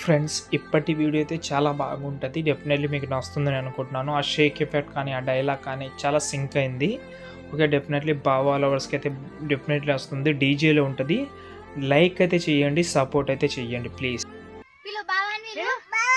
friends ఇప్పటి video అయితే చాలా బాగుంటుంది డెఫినెట్లీ మీకు నచ్చుతుందని అనుకుంటున్నాను ఆ షేక్ ఎఫెక్ట్ కానీ ఆ డైలాగ్ కానీ చాలా సింక్ అయింది ఓకే డెఫినెట్లీ బావా లవర్స్కి అయితే డెఫినెట్లీ వస్తుంది డీజేలో ఉంటుంది లైక్ అయితే చేయండి సపోర్ట్ అయితే చేయండి ప్లీజ్ పిలు బావాని పిలు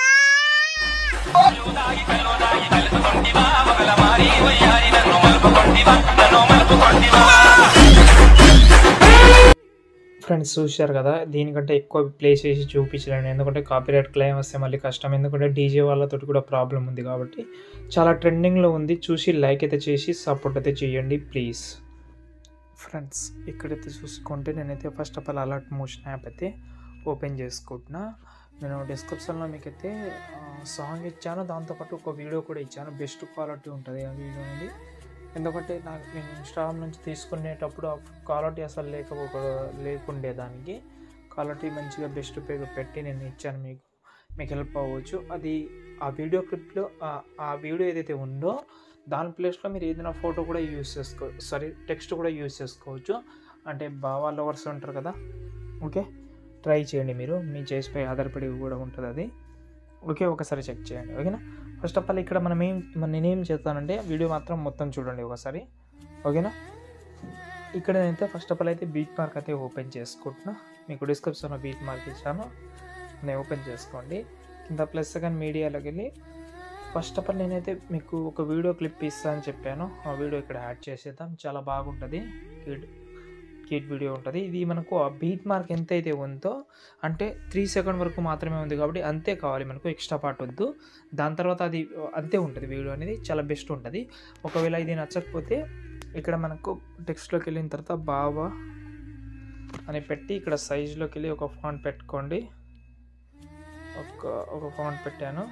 ఫ్రెండ్స్ చూశారు కదా దీనికంటే ఎక్కువ ప్లే చేసి చూపించలేను ఎందుకంటే కాపీరైట్ క్లెయిమ్ వస్తే మళ్ళీ కష్టం ఎందుకంటే డీజే వాళ్ళతో కూడా ప్రాబ్లం ఉంది కాబట్టి చాలా ట్రెండింగ్లో ఉంది చూసి లైక్ అయితే చేసి సపోర్ట్ అయితే చేయండి ప్లీజ్ ఫ్రెండ్స్ ఇక్కడైతే చూసుకుంటే నేనైతే first of all alert motion app అయితే ఓపెన్ చేసుకుంటున్నా నేను డిస్క్రిప్షన్లో మీకైతే సాంగ్ ఇచ్చాను దాంతోపాటు ఒక వీడియో కూడా ఇచ్చాను బెస్ట్ క్వాలిటీ ఉంటుంది ఆ వీడియో అనేది ఎందుకంటే నాకు నేను ఇన్స్టాగ్రామ్ నుంచి తీసుకునేటప్పుడు ఆ క్వాలిటీ అసలు లేకపోక లేకుండే దానికి క్వాలిటీ మంచిగా బెస్ట్ పేరు పెట్టి నేను ఇచ్చాను మీకు మీకు హెల్ప్ అవ్వచ్చు అది ఆ వీడియో క్లిప్లో ఆ వీడియో ఏదైతే ఉందో దాని ప్లేస్లో మీరు ఏదైనా ఫోటో కూడా యూస్ చేసుకో సారీ టెక్స్ట్ కూడా యూస్ చేసుకోవచ్చు అంటే బావా లవర్స్ ఉంటారు కదా ఓకే ట్రై చేయండి మీరు మీ చేసిపై ఆధారపడి కూడా ఉంటుంది అది ఓకే ఒకసారి చెక్ చేయండి ఓకేనా ఫస్ట్ ఆఫ్ ఆల్ ఇక్కడ మనం ఏం మన నేనేం చేస్తానంటే వీడియో మాత్రం మొత్తం చూడండి ఒకసారి ఓకేనా ఇక్కడ నేనైతే ఫస్ట్ ఆఫ్ ఆల్ అయితే బీట్ మార్క్ అయితే ఓపెన్ చేసుకుంటున్నా మీకు డిస్క్రిప్షన్లో బీట్ మార్క్ ఇచ్చాను నేను ఓపెన్ చేసుకోండి కింద ప్లస్ సెకండ్ మీడియాలోకి వెళ్ళి ఫస్ట్ ఆఫ్ ఆల్ నేనైతే మీకు ఒక వీడియో క్లిప్ ఇస్తా అని చెప్పాను ఆ వీడియో ఇక్కడ యాడ్ చేసేద్దాం చాలా బాగుంటుంది కిడ్ కిడ్ వీడియో ఉంటుంది ఇది మనకు ఆ బీట్ మార్క్ ఎంత అయితే ఉందో అంటే త్రీ సెకండ్ వరకు మాత్రమే ఉంది కాబట్టి అంతే కావాలి మనకు ఎక్స్ట్రా పార్ట్ వద్దు దాని తర్వాత అది అంతే ఉంటుంది వీడియో అనేది చాలా బెస్ట్ ఉంటుంది ఒకవేళ ఇది నచ్చకపోతే ఇక్కడ మనకు టెక్స్ట్లోకి వెళ్ళిన తర్వాత బావా అని పెట్టి ఇక్కడ సైజులోకి వెళ్ళి ఒక ఫాంట్ పెట్టుకోండి ఒక ఒక ఫాంట్ పెట్టాను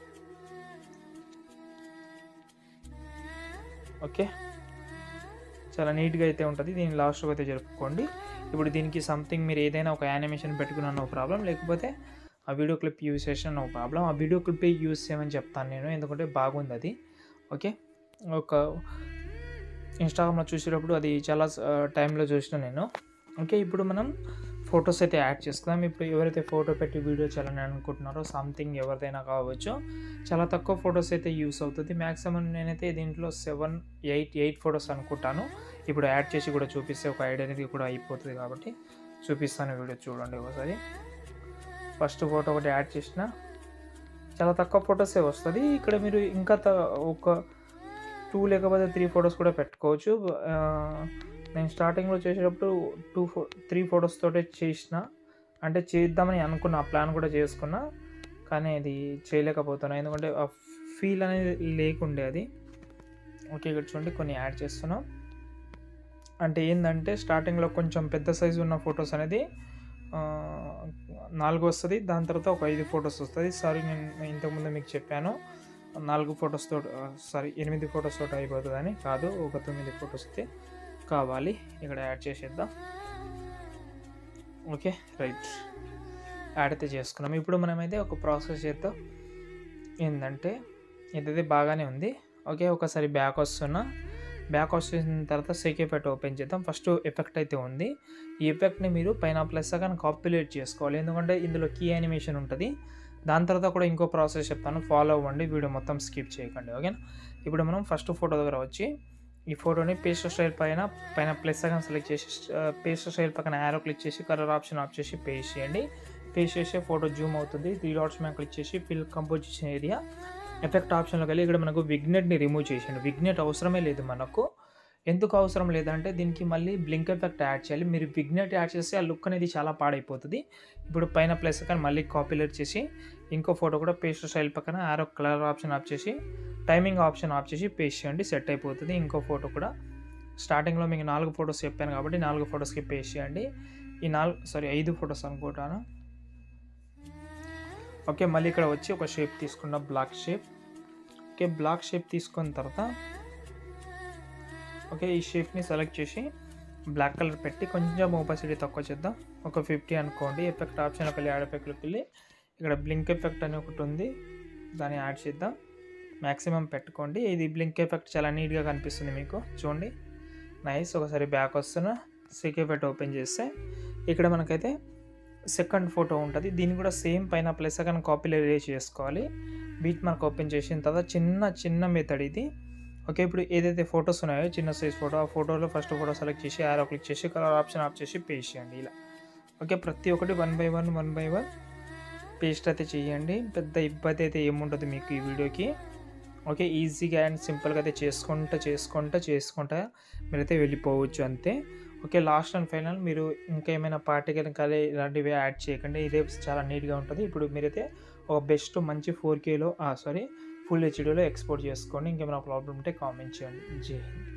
ఓకే చాలా నీట్గా అయితే ఉంటుంది దీన్ని లాస్ట్కి అయితే జరుపుకోండి ఇప్పుడు దీనికి సంథింగ్ మీరు ఏదైనా ఒక యానిమేషన్ పెట్టుకున్నా నో ప్రాబ్లం లేకపోతే ఆ వీడియో క్లిప్ యూస్ చేసిన నో ప్రాబ్లం ఆ వీడియో క్లిప్ యూస్ చేయమని చెప్తాను నేను ఎందుకంటే బాగుంది అది ఓకే ఒక ఇన్స్టాగ్రామ్లో చూసేటప్పుడు అది చాలా టైంలో చూసిన నేను ఓకే ఇప్పుడు మనం ఫొటోస్ అయితే యాడ్ చేసుకుందాం ఇప్పుడు ఎవరైతే ఫోటో పెట్టి వీడియో చేయాలని అనుకుంటున్నారో సంథింగ్ ఎవరిదైనా కావచ్చు చాలా తక్కువ ఫొటోస్ అయితే యూస్ అవుతుంది మ్యాక్సిమం నేనైతే దీంట్లో సెవెన్ ఎయిట్ ఎయిట్ ఫొటోస్ అనుకుంటాను ఇప్పుడు యాడ్ చేసి కూడా చూపిస్తే ఒక ఐడియా అనేది కూడా అయిపోతుంది కాబట్టి చూపిస్తాను వీడియో చూడండి ఒకసారి ఫస్ట్ ఫోటో ఒకటి యాడ్ చేసిన చాలా తక్కువ ఫొటోసే వస్తుంది ఇక్కడ మీరు ఇంకా త ఒక టూ లేకపోతే త్రీ ఫొటోస్ కూడా పెట్టుకోవచ్చు ఆ, నేను స్టార్టింగ్లో చేసేటప్పుడు టూ ఫో త్రీ ఫొటోస్ తోటే చేసిన అంటే చేద్దామని అనుకున్న ఆ ప్లాన్ కూడా చేసుకున్నా కానీ అది చేయలేకపోతున్నా ఎందుకంటే ఆ ఫీల్ అనేది లేకుండే అది ఓకే ఇక్కడ చూడండి కొన్ని యాడ్ చేస్తున్నాం అంటే ఏంటంటే స్టార్టింగ్లో కొంచెం పెద్ద సైజు ఉన్న ఫొటోస్ అనేది ఆ, నాలుగు వస్తుంది దాని తర్వాత ఒక ఐదు ఫొటోస్ వస్తుంది సారీ నేను ఇంతకుముందు మీకు చెప్పాను నాలుగు ఫొటోస్ తోటి సారీ ఎనిమిది ఫొటోస్ తోటి అయిపోతుందని కాదు ఒక తొమ్మిది ఫొటోస్ అయితే కావాలి ఇక్కడ యాడ్ చేసేద్దాం ఓకే రైట్ యాడ్ అయితే చేసుకున్నాం ఇప్పుడు మనమైతే ఒక ప్రాసెస్ చేద్దాం ఏంటంటే ఇదైతే బాగానే ఉంది ఓకే ఒకసారి బ్యాక్ వస్తున్నా బ్యాక్ వచ్చేసిన తర్వాత సేక్ ఎఫెక్ట్ ఓపెన్ చేద్దాం ఫస్ట్ ఎఫెక్ట్ అయితే ఉంది ఈ ఎఫెక్ట్ని మీరు పైన ప్లస్ కానీ కాపీలేట్ చేసుకోవాలి ఎందుకంటే ఇందులో కీ యానిమేషన్ ఉంటుంది దాని తర్వాత కూడా ఇంకో ప్రాసెస్ చెప్తాను ఫాలో అవ్వండి వీడియో మొత్తం స్కిప్ చేయకండి ఓకేనా ఇప్పుడు మనం ఫస్ట్ ఫోటో దగ్గర వచ్చి ఈ ఫోటోని పేస్ట్ స్టైల్ పైన పైన ప్లస్ సగం సెలెక్ట్ చేసి పేస్ట్ స్టైల్ పక్కన యారో క్లిక్ చేసి కలర్ ఆప్షన్ ఆఫ్ చేసి పేస్ట్ చేయండి పేస్ట్ చేసి ఫోటో జూమ్ అవుతుంది త్రీ డాట్స్ మీద క్లిక్ చేసి ఫిల్ కంపోజిషన్ ఏరియా ఎఫెక్ట్ ఆప్షన్లోకి వెళ్ళి ఇక్కడ మనకు విగ్నెట్ని రిమూవ్ చేసిండు విగ్నెట్ అవసరమే లేదు మనకు ఎందుకు అవసరం లేదంటే దీనికి మళ్ళీ బ్లింక్ ఎఫెక్ట్ యాడ్ చేయాలి మీరు విగ్నెట్ యాడ్ చేస్తే ఆ లుక్ అనేది చాలా పాడైపోతుంది ఇప్పుడు పైన ప్లస్ కానీ మళ్ళీ కాపీలేట్ చేసి ఇంకో ఫోటో కూడా పేస్ట్ స్టైల్ పక్కన ఆరో కలర్ ఆప్షన్ ఆఫ్ చేసి టైమింగ్ ఆప్షన్ ఆఫ్ చేసి పేస్ట్ చేయండి సెట్ అయిపోతుంది ఇంకో ఫోటో కూడా స్టార్టింగ్లో మీకు నాలుగు ఫొటోస్ చెప్పాను కాబట్టి నాలుగు ఫొటోస్కి పేస్ట్ చేయండి ఈ నాలుగు సారీ ఐదు ఫొటోస్ అనుకుంటాను ఓకే మళ్ళీ ఇక్కడ వచ్చి ఒక షేప్ తీసుకున్న black shape okay black shape తీసుకున్న తర్వాత ఓకే ఈ షేప్ని సెలెక్ట్ చేసి బ్లాక్ కలర్ పెట్టి కొంచెం ఓపాసిటీ తక్కువ చేద్దాం ఒక ఫిఫ్టీ అనుకోండి ఎఫెక్ట్ ఆప్షన్ వెళ్ళి యాడ్ ఎఫెక్ట్లోకి వెళ్ళి ఇక్కడ బ్లింక్ ఎఫెక్ట్ అని ఒకటి ఉంది దాన్ని యాడ్ చేద్దాం మ్యాక్సిమం పెట్టుకోండి ఇది బ్లింక్ ఎఫెక్ట్ చాలా నీట్గా కనిపిస్తుంది మీకు చూడండి నైస్ ఒకసారి బ్యాక్ వస్తున్నా సిక్ ఎఫెక్ట్ ఓపెన్ చేస్తే ఇక్కడ మనకైతే సెకండ్ ఫోటో ఉంటుంది దీన్ని కూడా సేమ్ పైన ప్లస్ కానీ కాపీలో రేజ్ చేసుకోవాలి బీట్ మార్క్ ఓపెన్ చేసిన తర్వాత చిన్న చిన్న మెథడ్ ఇది ఓకే ఇప్పుడు ఏదైతే ఫొటోస్ ఉన్నాయో చిన్న సైజ్ ఫోటో ఆ ఫోటోలో ఫస్ట్ ఫోటో సెలెక్ట్ చేసి యారో క్లిక్ చేసి కలర్ ఆప్షన్ ఆఫ్ చేసి పేస్ట్ చేయండి ఇలా ఓకే ప్రతి ఒక్కటి one by one one by one paste అయితే చేయండి పెద్ద ఇబ్బంది అయితే ఏముంటుంది మీకు ఈ వీడియోకి ఓకే ఈజీగా అండ్ సింపుల్గా అయితే చేసుకుంటా చేసుకుంటా చేసుకుంటా మీరైతే వెళ్ళిపోవచ్చు అంతే ఓకే లాస్ట్ అండ్ ఫైనల్ మీరు ఇంకా ఏమైనా పార్టికల్ కలర్ ఇలాంటివి యాడ్ చేయకండి ఇదే చాలా నీట్గా ఉంటుంది ఇప్పుడు మీరైతే ఒక బెస్ట్ మంచి ఫోర్ కేలో సారీ ఫుల్ హెచ్డీలో ఎక్స్పోర్ట్ చేసుకోండి ఇంకేమైనా ప్రాబ్లం ఉంటే కామెంట్ చేయండి జై హింద్